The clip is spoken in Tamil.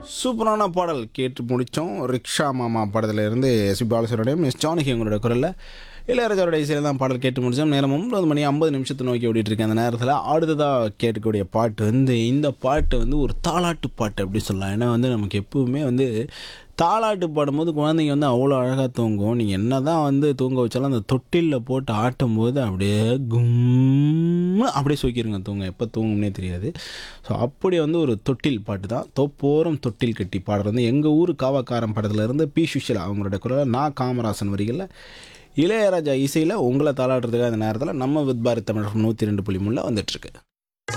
சூப்பரான பாடல் கேட்டு முடித்தோம் ரிக்ஷா மாமா படத்தில் இருந்து எஸ்பி பாலசுவரோடையும் மிஸ் ஜானகி அவங்களோட குரலில் இளையராஜாவோட இசையில் தான் பாடல் கேட்டு முடித்தோம் நேரம் ஒன்பது மணி ஐம்பது நிமிஷத்தை நோக்கி ஓடிட்டு இருக்கேன் அந்த நேரத்தில் அடுத்ததாக கேட்கக்கூடிய பாட்டு வந்து இந்த பாட்டு வந்து ஒரு தாலாட்டு பாட்டு அப்படி சொல்லலாம் ஏன்னா வந்து நமக்கு எப்பவுமே வந்து தாலாட்டு பாடும்போது குழந்தைங்க வந்து அவ்வளோ அழகாக தூங்கும் நீங்கள் என்ன தான் வந்து தூங்க வச்சாலும் அந்த தொட்டிலில் போட்டு ஆட்டும்போது அப்படியே கும்னு அப்படியே சொக்கிருங்க தூங்க எப்போ தூங்கும்னே தெரியாது ஸோ அப்படி வந்து ஒரு தொட்டில் பாட்டு தான் தொப்போரம் தொட்டில் கட்டி பாடுறது எங்கள் ஊர் காவாக்காரன் படத்துல இருந்து பி சுஷிலா அவங்களோட குரலில் நான் காமராசன் வரிகளில் இளையராஜா இசையில் உங்களை தாளாடுறதுக்காக அந்த நேரத்தில் நம்ம வித் பாரத் தமிழ் நூற்றி ரெண்டு புள்ளி மூணில் வந்துட்டுருக்கு